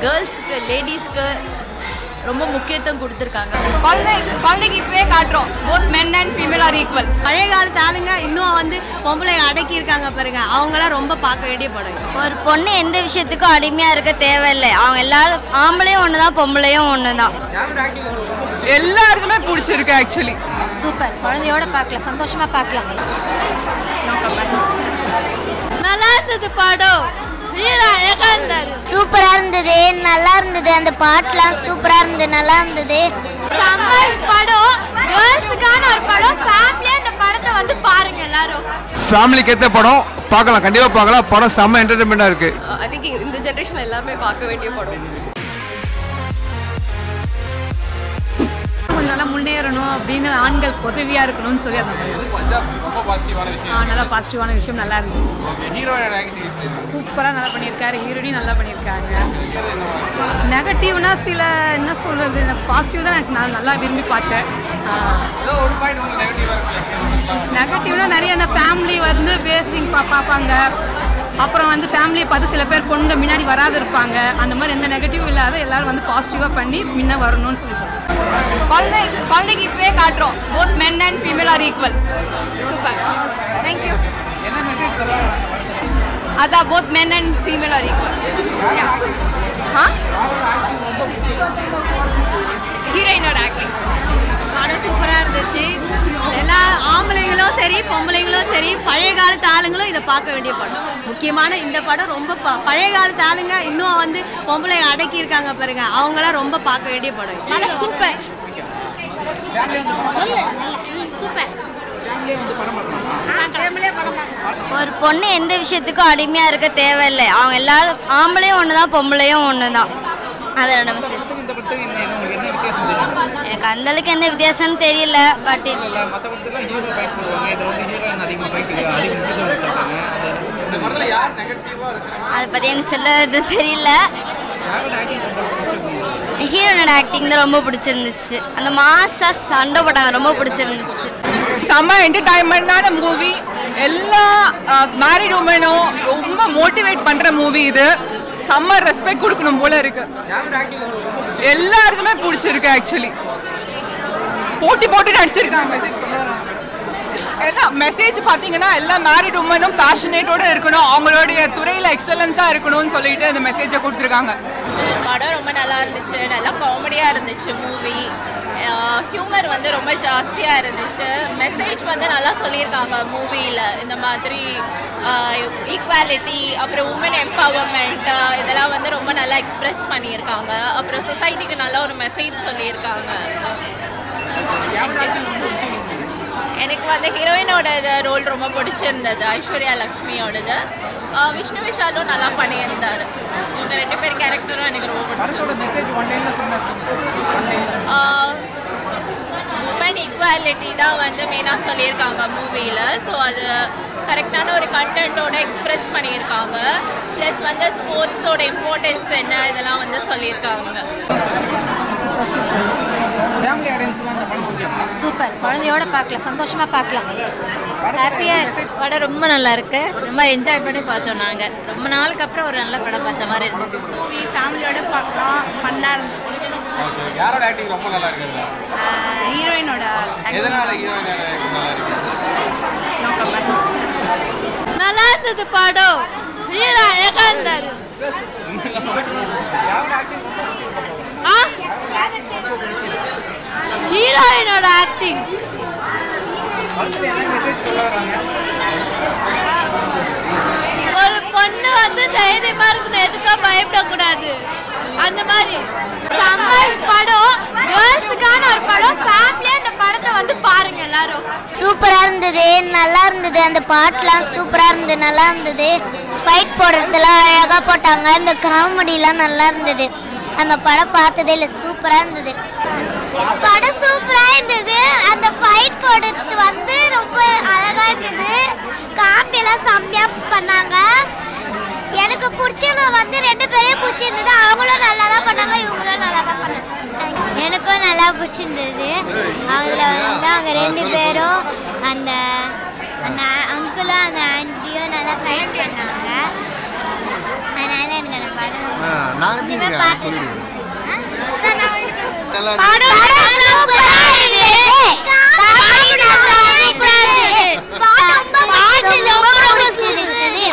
கேர்ள்ஸுக்கு லேடிஸ்க்கு ரொம்ப முக்கியத்துவம் கொடுத்துருக்காங்க குழந்தை குழந்தைக்கு இப்பவே காட்டுறோம் both men and female are equal பழைய காலத்து ஆளுங்க இன்னும் வந்து பொம்பளை அடக்கி இருக்காங்க பாருங்க அவங்களாம் ரொம்ப பார்க்க வேண்டிய படம் ஒரு பொண்ணு எந்த விஷயத்துக்கும் அடிமையா இருக்க தேவையில்லை அவங்க எல்லாரும் ஆம்பளையும் ஒன்று தான் பொம்பளையும் ஒன்று தான் எல்லாருக்குமே பிடிச்சிருக்கு ஆக்சுவலி சூப்பர் குழந்தையோட பார்க்கலாம் சந்தோஷமா பார்க்கலாம் நல்லா இருந்தது படம் ஹீரோ அழகா இருந்தாரு சூப்பரா இருந்தது நல்லா இருந்தது அந்த பாட்டுலாம் சூப்பரா இருந்தது நல்லா இருந்தது செம்ம படம் கேர்ள்ஸுக்கான ஒரு படம் ஃபேமிலியா இந்த படத்தை வந்து பாருங்க எல்லாரும் ஃபேமிலிக்கு ஏற்ற படம் பார்க்கலாம் கண்டிப்பாக பார்க்கலாம் படம் செம்ம என்டர்டைன்மெண்ட்டாக இருக்குது ஐ திங்க் இந்த ஜென்ரேஷனில் எல்லாருமே பார்க்க வேண்டிய படம் கொஞ்சம் நல்லா முன்னேறணும் அப்படின்னு ஆண்கள் உதவியா இருக்கணும்னு சொல்லி அந்த ஆ, நல்லா பாசிட்டிவான விஷயம் நல்லா இருந்தது சூப்பராக நல்லா பண்ணியிருக்காரு ஹீரோனையும் நல்லா பண்ணியிருக்காங்க நெகட்டிவ்னா சில என்ன சொல்றது பாசிட்டிவ் தான் எனக்கு நான் நல்லா விரும்பி பார்த்தேன் நெகட்டிவ்னா நிறைய அந்த ஃபேமிலி வந்து பேசிங் பா பார்ப்பாங்க அப்புறம் வந்து ஃபேமிலியை பார்த்து சில பேர் பொண்ணுங்க முன்னாடி வராது இருப்பாங்க அந்த மாதிரி எந்த நெகட்டிவும் இல்லாத எல்லாரும் வந்து பாசிட்டிவாக பண்ணி முன்ன வரணும்னு சொல்லி சொல்லுவாங்க குழந்தை குழந்தைக்கு இப்பவே காட்டுறோம் both men and female are equal super thank you அதான் both men and female are equal ஆ ஹீரோயினோட ஆக்டிங் படம் சூப்பராக இருந்துச்சு எல்லா ஆம்பளைங்களும் சரி பொம்பளைங்களும் சரி பழைய காலத்து ஆளுங்களும் இதை பார்க்க வேண்டிய படம் முக்கியமான இந்த படம் ரொம்ப ப- பழைய காலத்து ஆளுங்க இன்னும் வந்து பொம்பளை அடக்கி இருக்காங்க பாருங்க அவங்களாம் ரொம்ப பார்க்க வேண்டிய படம் படம் சூப்பர் சூப்பர் ஒரு பொண்ணு எந்த விஷயத்துக்கும் அடிமையா இருக்க தேவையில்லை அவங்க எல்லாரும் ஆம்பளையும் ஒன்று தான் பொம்பளையும் ஒன்று தான் அதோட மெசேஜ் எனக்கு அந்த அளவுக்கு எந்த வித்தியாசம்னு தெரியல பட் அதை பற்றி எனக்கு சொல்ல தெரியல ஹீரோனோட ஆக்டிங் தான் ரொம்ப பிடிச்சிருந்துச்சு அந்த மாசா சண்டை போட்டாங்க ரொம்ப பிடிச்சிருந்துச்சு செம்ம என்டர்டைன்மெண்டான மூவி எல்லா மேரிட் உமனும் ரொம்ப மோட்டிவேட் பண்ற மூவி இது செம்ம ரெஸ்பெக்ட் கொடுக்கணும் போல இருக்கு எல்லாருக்குமே பிடிச்சிருக்கு ஆக்சுவலி போட்டி போட்டு நடிச்சிருக்காங்க எல்லாம் மெசேஜ் பார்த்தீங்கன்னா எல்லா மேரிட் உமனும் பேஷனேட்டோட இருக்கணும் அவங்களுடைய துறையில் எக்ஸலன்ஸாக இருக்கணும்னு சொல்லிட்டு இந்த மெசேஜை கொடுத்துருக்காங்க படம் ரொம்ப நல்லா இருந்துச்சு நல்லா காமெடியாக இருந்துச்சு மூவி ஹியூமர் வந்து ரொம்ப ஜாஸ்தியாக இருந்துச்சு மெசேஜ் வந்து நல்லா சொல்லியிருக்காங்க மூவியில் இந்த மாதிரி ஈக்குவாலிட்டி அப்புறம் உமன் எம்பவர்மெண்ட் இதெல்லாம் வந்து ரொம்ப நல்லா எக்ஸ்பிரஸ் பண்ணியிருக்காங்க அப்புறம் சொசைட்டிக்கு நல்ல ஒரு மெசேஜ் சொல்லியிருக்காங்க எனக்கு வந்து ஹீரோயினோட ரோல் ரொம்ப பிடிச்சிருந்தது ஐஸ்வர்யா லக்ஷ்மியோடது ஆஹ் விஷ்ணு விஷாலும் நல்லா பண்ணியிருந்தார் இவங்க ரெண்டு பேர் கேரக்டரும் எனக்கு ரொம்ப பிடிச்சிருந்தது உமன் ஈக்குவாலிட்டி தான் வந்து மெயினாக சொல்லியிருக்காங்க மூவியில் ஸோ அது கரெக்டான ஒரு கண்டென்ட்டோட எக்ஸ்பிரஸ் பண்ணியிருக்காங்க ப்ளஸ் வந்து ஸ்போர்ட்ஸோட இம்பார்ட்டன்ஸ் என்ன இதெல்லாம் வந்து சொல்லியிருக்காங்க சூப்பர் குழந்தையோட பார்க்கலாம் சந்தோஷமா பார்க்கலாம் ஹாப்பியா படம் ரொம்ப நல்லா இருக்கு ரொம்ப என்ஜாய் பண்ணி பார்த்தோம் நாங்கள் ரொம்ப நாளுக்கு அப்புறம் ஒரு நல்ல படம் பார்த்த மாதிரி இருந்துச்சு மூவி ஃபேமிலியோட பார்க்கலாம் ஃபன்னாக இருந்துச்சு யாரோட ஆக்டிங் ரொம்ப நல்லா இருக்குது ஹீரோயினோட எதனால ஹீரோயின் நல்லா இருக்கு நல்லா இருந்தது படம் ஹீரோ அழகா இருந்தாரு ஆ? ஹீரோயினோட ஆக்டிங் ஒரு பொண்ணு வந்து தைரியமா இருக்கணும் எதுக்கா பயப்படக்கூடாது அந்த மாதிரி செம்ம படம் கேர்ள்ஸுக்கான ஒரு படம் ஃபேமிலியா இந்த படத்தை வந்து பாருங்க எல்லாரும் சூப்பரா இருந்தது நல்லா இருந்தது அந்த பாட்டுலாம் சூப்பரா இருந்தது நல்லா இருந்தது ஃபைட் போடுறதுலாம் அழகா போட்டாங்க இந்த காமெடிலாம் நல்லா இருந்தது அந்த படம் பார்த்ததே இல்லை சூப்பரா இருந்தது படம் சூப்பரா இருந்தது அந்த ஃபைட் போடுறது வந்து ரொம்ப அழகா இருந்தது காமெடியெல்லாம் செம்மையா பண்ணாங்க எனக்கு பிடிச்சவங்க வந்து ரெண்டு பேரையும் பிடிச்சிருந்தது அவங்களும் நல்லா தான் பண்ணாங்க இவங்களும் நல்லா தான் பண்ணாங்க எனக்கும் நல்லா பிடிச்சிருந்தது அதில் வந்து அவங்க ரெண்டு பேரும் அந்த அந்த அங்கிளும் அந்த ஆண்டியும் நல்லா ஃபைட் பண்ணாங்க அதனால எனக்கு இருக்கு அந்த படம் ஆ, நான் எப்படி இனிமே இருக்கேன் பார்த்து- சொல்லிடுங்க ஆ? படம் சூப்பரா இருக்கு. காமெடி நல்லா சூப்பரா இருக்கு. பாட்டு ரொம்ப ரொம்ப பிடிச்சிருக்குது.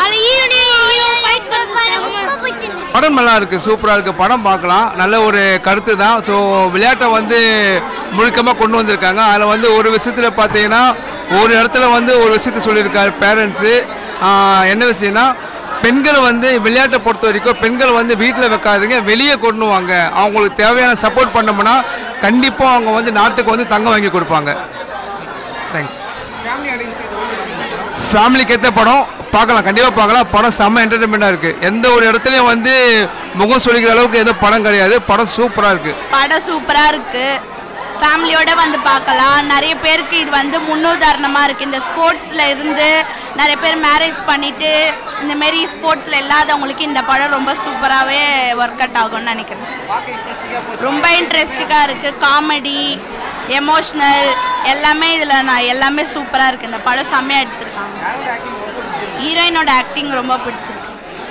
ரொம்ப பிடிச்சிருக்குது. படம் நல்லா இருக்கு சூப்பராக இருக்கு படம் பார்க்கலாம் நல்ல ஒரு கருத்து தான் ஸோ விளையாட்டை வந்து முழுக்கமாக கொண்டு வந்திருக்காங்க அதில் வந்து ஒரு விஷயத்தில் பார்த்தீங்கன்னா ஒரு இடத்துல வந்து ஒரு விஷயத்த சொல்லியிருக்காரு பேரண்ட்ஸு என்ன விஷயம்னா பெண்கள் வந்து விளையாட்டை பொறுத்த வரைக்கும் பெண்கள் வந்து வீட்டில் வைக்காதீங்க வெளியே கொண்டு வாங்க அவங்களுக்கு தேவையான சப்போர்ட் பண்ணோம்னா கண்டிப்பாக அவங்க வந்து நாட்டுக்கு வந்து தங்கம் வாங்கி கொடுப்பாங்க தேங்க்ஸ் ஃபேமிலிக்கு ஏற்ற படம் பார்க்கலாம் கண்டிப்பாக பார்க்கலாம் படம் செம்ம என்டர்டைன்மெண்ட்டாக இருக்குது எந்த ஒரு இடத்துலையும் வந்து முகம் சொல்லிக்கிற அளவுக்கு எதுவும் படம் கிடையாது படம் சூப்பராக இருக்குது படம் சூப்பராக இருக்குது ஃபேமிலியோட வந்து பார்க்கலாம் நிறைய பேருக்கு இது வந்து முன்னுதாரணமாக இருக்குது இந்த ஸ்போர்ட்ஸில் இருந்து நிறைய பேர் மேரேஜ் பண்ணிவிட்டு இந்தமாரி ஸ்போர்ட்ஸில் இல்லாதவங்களுக்கு இந்த படம் ரொம்ப சூப்பராகவே ஒர்க் அவுட் ஆகும்னு நினைக்கிறேன் ரொம்ப இன்ட்ரெஸ்டிங்காக இருக்குது காமெடி எமோஷ்னல் எல்லாமே இதில் நான் எல்லாமே சூப்பராக இருக்குது இந்த படம் செம்மையாக எடுத்திருக்காங்க ஹீரோயினோட ஆக்டிங் ரொம்ப பிடிச்சிருக்கு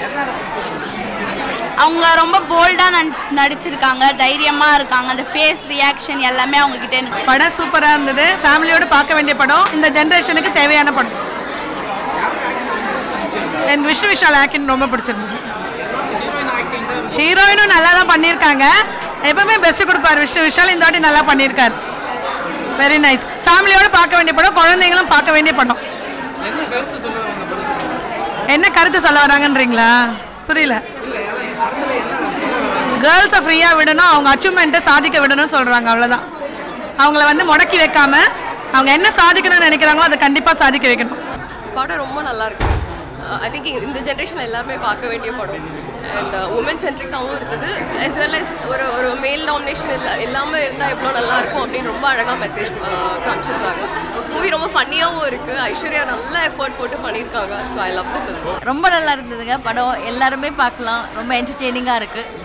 அவங்க ரொம்ப போல்டாக நடிச்சிருக்காங்க தைரியமாக இருக்காங்க அந்த ஃபேஸ் ரியாக்ஷன் எல்லாமே அவங்க கிட்ட எனக்கு படம் சூப்பராக இருந்தது ஃபேமிலியோடு பார்க்க வேண்டிய படம் இந்த ஜென்ரேஷனுக்கு தேவையான படம் என் விஷ்ணு விஷால் ஆக்டிங் ரொம்ப பிடிச்சிருந்தது ஹீரோயினும் நல்லா தான் பண்ணியிருக்காங்க எப்பவுமே பெஸ்ட் கொடுப்பாரு விஷ்ணு விஷால் இந்த வாட்டி நல்லா பண்ணியிருக்காரு வெரி நைஸ் ஃபேமிலியோடு பார்க்க வேண்டிய படம் குழந்தைங்களும் பார்க்க வேண்டிய படம் என்ன கருத்து சொல்ல வராங்கன்றீங்களா புரியல கேர்ள்ஸை ஃப்ரீயாக விடணும் அவங்க அச்சீவ்மெண்ட்டை சாதிக்க விடணும்னு சொல்கிறாங்க அவ்வளோதான் அவங்கள வந்து முடக்கி வைக்காம அவங்க என்ன சாதிக்கணும்னு நினைக்கிறாங்களோ அதை கண்டிப்பாக சாதிக்க வைக்கணும் படம் ரொம்ப நல்லா இருக்கு ஐ திங்க் இந்த ஜென்ரேஷன் எல்லாருமே பார்க்க வேண்டிய படம் அண்ட் உமன் சென்ட்ரிக்காகவும் இருந்தது as well as ஒரு ஒரு மேல் நாமினேஷன் இல்லை இல்லாமல் இருந்தால் எவ்வளோ நல்லா இருக்கும் அப்படின்னு ரொம்ப அழகாக மெசேஜ் காமிச்சிருந்தாங்க மூவி ரொம்ப ஃபன்னியாகவும் இருக்குது ஐஸ்வர்யா நல்ல எஃபர்ட் போட்டு பண்ணியிருக்காங்க so I love the film ரொம்ப நல்லா இருந்ததுங்க படம் எல்லாருமே பார்க்கலாம் ரொம்ப என்டர்டெய்னிங்காக இருக்குது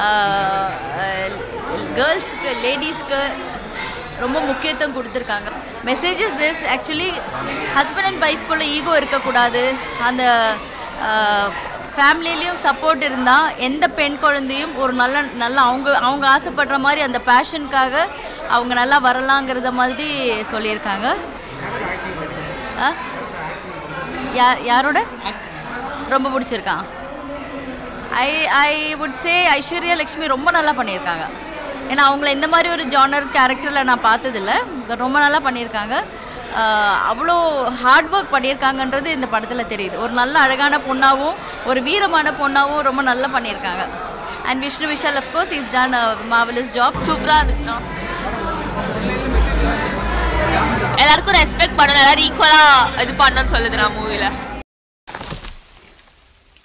கேர்ள்ஸ்க்கு லேடிஸ்க்கு ரொம்ப முக்கியத்துவம் கொடுத்துருக்காங்க messages this actually husband and ஒய்ஃப்குள்ளே ஈகோ இருக்கக்கூடாது அந்த ஃபேமிலிலையும் சப்போர்ட் இருந்தால் எந்த பெண் குழந்தையும் ஒரு நல்ல நல்ல அவங்க அவங்க ஆசைப்படுற மாதிரி அந்த பேஷனுக்காக அவங்க நல்லா வரலாங்கிறத மாதிரி சொல்லியிருக்காங்க ஆ யார் யாரோட ரொம்ப பிடிச்சிருக்கான் I I would say Aishwarya Lakshmi ரொம்ப நல்லா பண்ணியிருக்காங்க ஏன்னா அவங்கள இந்த மாதிரி ஒரு ஜானர் கேரக்டரில் நான் பார்த்ததில்ல but ரொம்ப நல்லா பண்ணியிருக்காங்க ஆஹ் அவ்வளோ ஹார்ட் ஒர்க் பண்ணியிருக்காங்கன்றது இந்த படத்தில் தெரியுது ஒரு நல்ல அழகான பொண்ணாகவும் ஒரு வீரமான பொண்ணாகவும் ரொம்ப நல்லா பண்ணியிருக்காங்க and Vishnu Vishal of course is done marvellous job சூப்பராக இருந்துச்சுண்ணா எல்லாருக்கும் ரெஸ்பெக்ட் பண்ணணும் எல்லாரும் ஈக்குவலாக இது பண்ணணும்னு சொல்லுது நான் மூவியில்